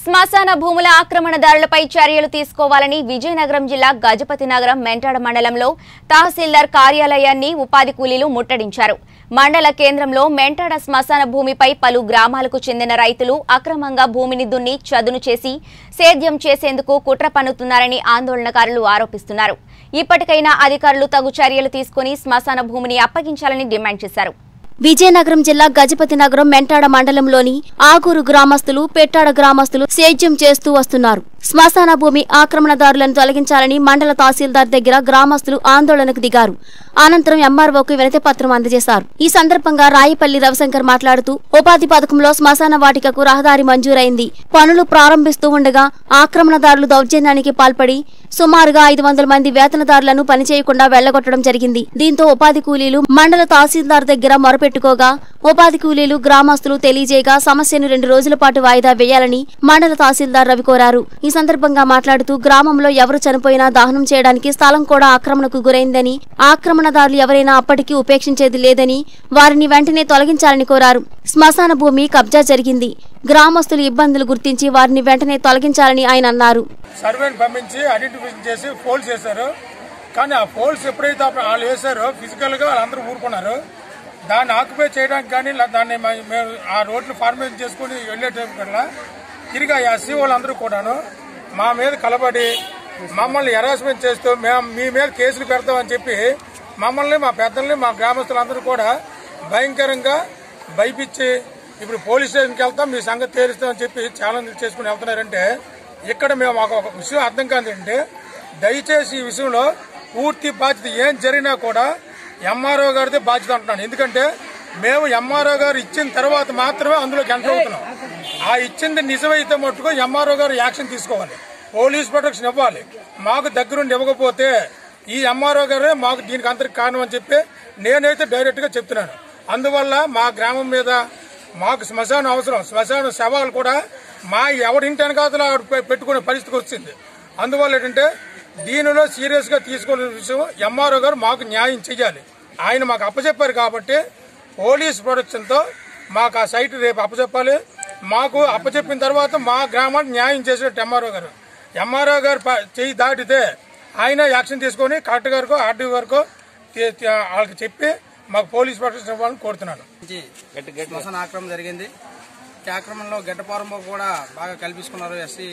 శ్మశాన భూముల ఆక్రమణదారులపై చర్యలు తీసుకోవాలని విజయనగరం జిల్లా గజపతి నగరం మెంటాడ మండలంలో తహసీల్దార్ కార్యాలయాన్ని ఉపాధి కూలీలు ముట్టడించారు మండల కేంద్రంలో మెంటాడ శ్మశాన భూమిపై పలు గ్రామాలకు చెందిన రైతులు అక్రమంగా భూమిని దున్ని చదును చేసి సేద్యం చేసేందుకు కుట్ర పన్నుతున్నారని ఆందోళనకారులు ఆరోపిస్తున్నారు ఇప్పటికైనా అధికారులు తగు చర్యలు తీసుకుని శ్మశాన భూమిని అప్పగించాలని డిమాండ్ చేశారు విజయనగరం జిల్లా గజపతి నగరం మెంటాడ మండలంలోని ఆగూరు గ్రామస్తులు పెట్టాడ గ్రామస్తులు సేద్యం చేస్తూ వస్తున్నారు శ్మశాన భూమి ఆక్రమణదారులను తొలగించాలని మండల తహసీల్దార్ దగ్గర గ్రామస్తులు ఆందోళనకు దిగారు అనంతరం ఎంఆర్ఓకు వినతి పత్రం అందజేశారు ఈ సందర్భంగా రాయపల్లి రవిశంకర్ మాట్లాడుతూ ఉపాధి పథకంలో శ్మశాన వాటికకు రహదారి మంజూరైంది పనులు ప్రారంభిస్తూ ఉండగా ఆక్రమణదారులు దౌర్జన్యానికి పాల్పడి సుమారుగా ఐదు వందల మంది వేతనదారులను పనిచేయకుండా వెళ్లగొట్టడం జరిగింది దీంతో ఉపాధి కూలీలు మండల తహసీల్దార్ దగ్గర మొరపెట్టుకోగా ఉపాధి కూలీలు గ్రామస్తులు తెలియజేయగా సమస్యను రెండు రోజుల పాటు వాయిదా వేయాలని మండల తహసీల్దార్ రవి కోరారు ఈ సందర్భంగా మాట్లాడుతూ గ్రామంలో ఎవరు చనిపోయినా దహనం చేయడానికి స్థలం కూడా ఆక్రమణకు గురైందని ఆక్రమణదారులు ఎవరైనా అప్పటికీ ఉపేక్షించేది లేదని వారిని వెంటనే తొలగించాలని కోరారు శ్మశాన భూమి కబ్జా జరిగింది గ్రామస్తులు ఇబ్బందులు గుర్తించి వారిని వెంటనే తొలగించాలని ఆయన అన్నారు సర్వేని పంపించి ఐడెంటిఫికేషన్ చేసి పోల్స్ వేశారు కానీ ఆ పోల్స్ ఎప్పుడైతే అప్పుడు వాళ్ళు వేశారో ఫిజికల్గా వాళ్ళందరూ ఊరుకున్నారు దాన్ని ఆక్యుపై చేయడానికి కానీ లా- దాన్ని మ- మేము ఆ రోడ్లు ఫార్మేషన్ చేసుకుని వెళ్ళే టైం కల్లా తిరిగి ఆ ఎస్సీ వాళ్ళందరూ కూడాను మా మీద కలబడి మమ్మల్ని హెరాస్మెంట్ చేస్తూ మేము మీ మీద కేసులు పెడతామని చెప్పి మమ్మల్ని మా పెద్దల్ని మా గ్రామస్తులందరూ కూడా భయంకరంగా భయపించి ఇప్పుడు పోలీస్ స్టేషన్కి వెళ్తాం మీ సంగతి తేలుస్తామని చెప్పి ఛాలెంజ్ చేసుకుని వెళ్తున్నారంటే ఇక్కడ మేము మాకు ఒక విషయం అర్థం కాదు అంటే దయచేసి ఈ విషయంలో పూర్తి బాధ్యత ఏం జరిగినా కూడా ఎంఆర్ఓ గారిదే బాధ్యత అంటున్నాను ఎందుకంటే మేము ఎంఆర్ఓ గారు ఇచ్చిన తర్వాత మాత్రమే అందులోకి ఎంటర్ అవుతున్నాం ఆ ఇచ్చింది నిజమైతే మట్టుకు ఎంఆర్ఓ గారు యాక్షన్ తీసుకోవాలి పోలీస్ ప్రొటెక్షన్ ఇవ్వాలి మాకు దగ్గరుండి ఇవ్వకపోతే ఈ ఎంఆర్ఓ గారే మాకు దీనికి అంతరికి కారణం అని చెప్పి నేనైతే డైరెక్ట్ గా చెప్తున్నాను అందువల్ల మా గ్రామం మీద మాకు శ్మశానం అవసరం శ్మశాన శవాలు కూడా మా ఎవరింటి వెనకాతల ఆవిడ పె- పెట్టుకునే పరిస్థితికి వచ్చింది అందువల్ల ఏంటంటే దీనిలో సీరియస్ గా తీసుకునే విషయం ఎంఆర్ఓ గారు మాకు న్యాయం చేయాలి ఆయన మాకు అప్పచెప్పారు కాబట్టి పోలీస్ ప్రొటెక్షన్ తో మాకు ఆ సైట్ రేపు అప్పచెప్పాలి మాకు అప్పచెప్పిన తర్వాత మా గ్రామానికి న్యాయం చేసేటట్టు ఎంఆర్ఓ గారు ఎంఆర్ఓ గారు ప- చేయి దాటితే ఆయన యాక్షన్ తీసుకొని కలెక్టర్ గారికో ఆర్డీఓ గారికో తే- తే- వాళ్ళకి చెప్పి మాకు పోలీస్ ప్రొటెక్షన్ ఇవ్వాలని కోరుతున్నాను నుంచి శ్మశాన ఆక్రమణ జరిగింది ఈ ఆక్రమణలో గడ్డపారంలో కూడా బాగా కల్పించుకున్నారు ఎస్సీ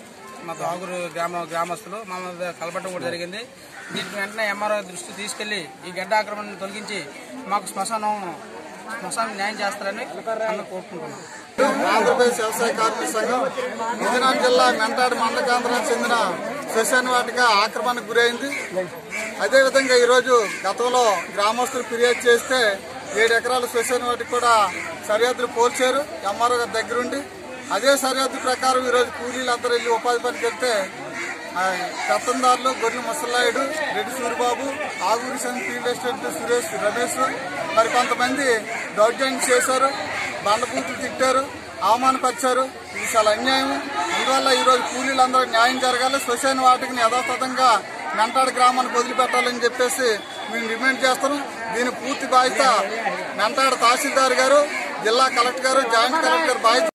మా ఆగురు గ్రామ గ్రామస్తులు మా మీద కలపడం కూడా జరిగింది దీనికి వెంటనే ఎంఆర్ఓ దృష్టి తీసుకెళ్లి ఈ గడ్డ ఆక్రమణను తొలగించి మాకు శ్మశానం శ్మశానం న్యాయం చేస్తారని అందరూ కోరుకుంటున్నాం ఆంధ్రప్రదేశ్ వ్యవసాయ కార్మిక సంఘం విజయనగరం జిల్లా మెంటాడు మండల కేంద్రానికి చెందిన శ్మశాన వాటిక ఆక్రమణకు గురైంది అదేవిధంగా ఈరోజు గతంలో గ్రామస్తులు ఫిర్యాదు చేస్తే ఏడు ఎకరాల శ్మశాన వాటికి కూడా సరిహద్దులు పోల్చారు ఎంఆర్ఓ గారి దగ్గరుండి అదే సరిహద్దు ప్రకారం ఈరోజు కూలీలు అందరూ వెళ్ళి ఉపాధి పనికి వెళ్తే ఆ, పెత్తందారులు గొర్రెల ముసలాయుడు రెడ్డి సూరిబాబు ఆగూరి సంఘ ఫీల్డ్ ఎస్టేట్ సురేష్ రమేష్ మరి కొంతమంది దౌర్జన్యం చేశారు బండబూతులు తిట్టారు అవమానపరిచారు ఇది చాలా అన్యాయం అందువల్ల ఈరోజు కూలీలందరూ న్యాయం జరగాలి శ్మశాన వాటికి యథాతథంగా మెంటాడు గ్రామానికి వదిలిపెట్టాలని చెప్పేసి మేము డిమాండ్ చేస్తున్నాం దీని పూర్తి బాధ్యత మెంటాడు తహసీల్దార్ గారు జిల్లా కలెక్టర్ గారు జాయింట్ కలెక్టర్ గారు బాధ్యత